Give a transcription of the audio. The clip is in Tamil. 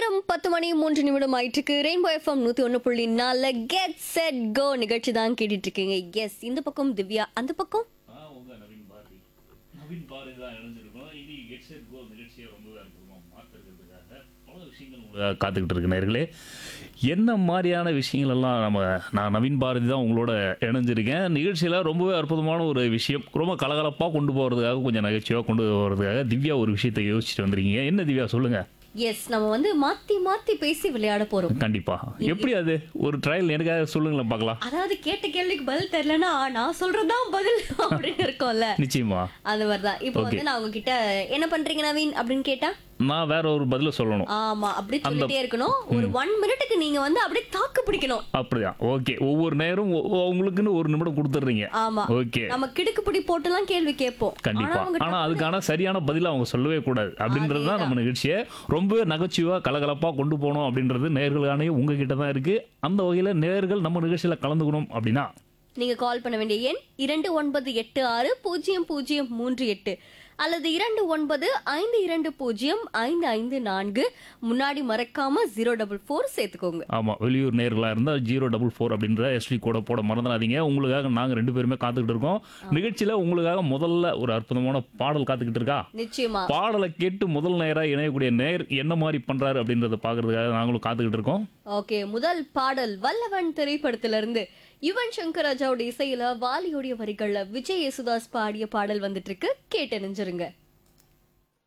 நேரம் பத்து மணி மூன்று நிமிடம் ஆயிட்டுருக்கு ரெயின்போ எஃப்எம் நூத்தி ஒன்று புள்ளி நாலு கெட் செட் கோ நிகழ்ச்சி தான் கேட்டுட்டு இருக்கீங்க எஸ் இந்த பக்கம் திவ்யா அந்த பக்கம் ஆ உங்க நவீன் பாரதி நவீன் பாரதி தான் இணைஞ்சிருக்கோம் இனி கெட் செட் கோ நிகழ்ச்சியை ரொம்பவே அற்புதமாக மாற்றுறதுக்காக பல விஷயங்கள் உங்களுக்காக காத்துக்கிட்டு இருக்கு நேர்களே என்ன மாதிரியான விஷயங்கள் எல்லாம் நம்ம நான் நவீன் பாரதி தான் உங்களோட இணைஞ்சிருக்கேன் நிகழ்ச்சியில் ரொம்பவே அற்புதமான ஒரு விஷயம் ரொம்ப கலகலப்பாக கொண்டு போகிறதுக்காக கொஞ்சம் நகைச்சுவாக கொண்டு போகிறதுக்காக திவ்யா ஒரு விஷயத்தை யோசிச்சுட்டு வந்திருக்கீங்க என்ன திவ்யா சொல்லுங்க எஸ் நம்ம வந்து மாத்தி மாத்தி பேசி விளையாட போறோம் கண்டிப்பா எப்படி அது ஒரு ட்ரையல் எனக்காக சொல்லுங்களேன் பார்க்கலாம் அதாவது கேட்ட கேள்விக்கு பதில் தெரியலன்னா நான் சொல்றதுதான் பதில் அப்படின்னு இருக்கும்ல நிச்சயமா அந்த மாதிரிதான் இப்போ வந்து நான் உங்ககிட்ட என்ன பண்றீங்க நவீன் அப்படின்னு கேட்டா நான் வேற ஒரு பதில சொல்லணும் ஆமா அப்படி சொல்லிட்டே இருக்கணும் ஒரு ஒன் மினிட்டுக்கு நீங்க வந்து அப்படியே தாக்கு பிடிக்கணும் அப்படியா ஓகே ஒவ்வொரு நேரம் ஒ- ஒ- உங்களுக்குன்னு ஒரு நிமிடம் கொடுத்துட்றீங்க ஆமா ஓகே நம்ம கிடுக்குப்பிடி போட்டுலாம் கேள்வி கேட்போம் கண்டிப்பா அவங்க ஆனா அதுக்கான சரியான பதில அவங்க சொல்லவே கூடாது அப்படின்றது தான் நம்ம நிகழ்ச்சியை ரொம்பவே நகைச்சுவா கலகலப்பா கொண்டு போகணும் அப்படின்றது நேர்களுக்கானே உங்ககிட்ட தான் இருக்கு அந்த வகையில நேர்கள் நம்ம நிகழ்ச்சியில கலந்துக்கணும் அப்படின்னா நீங்க கால் பண்ண வேண்டிய எண் இரண்டு ஒன்பது எட்டு ஆறு பூஜ்ஜியம் பூஜ்ஜியம் மூன்று எட்டு அல்லது இரண்டு ஒன்பது ஐந்து இரண்டு பூஜ்ஜியம் ஐந்து ஐந்து நான்கு முன்னாடி மறக்காம ஜீரோ டபுள் ஃபோர் சேர்த்துக்கோங்க ஆமா வெளியூர் நேர்களா இருந்தா ஜீரோ டபுள் ஃபோர் அப்படின்ற எஸ்டி கோட போட மறந்துடாதீங்க உங்களுக்காக நாங்க ரெண்டு பேருமே காத்துக்கிட்டு இருக்கோம் நிகழ்ச்சியில உங்களுக்காக முதல்ல ஒரு அற்புதமான பாடல் காத்துக்கிட்டு இருக்கா நிச்சயமா பாடலை கேட்டு முதல் நேரா இணையக்கூடிய நேர் என்ன மாதிரி பண்றாரு அப்படின்றத பாக்குறதுக்காக நாங்களும் காத்துக்கிட்டு இருக்கோம் ஓகே முதல் பாடல் வல்லவன் திரைப்படத்துல இருந்து யுவன் சங்கர் ராஜாவோட இசையில வாலியோடைய வரிகள்ல விஜய் யேசுதாஸ் பாடிய பாடல் வந்துட்டு இருக்கு கேட்டு நெஞ்சிருங்க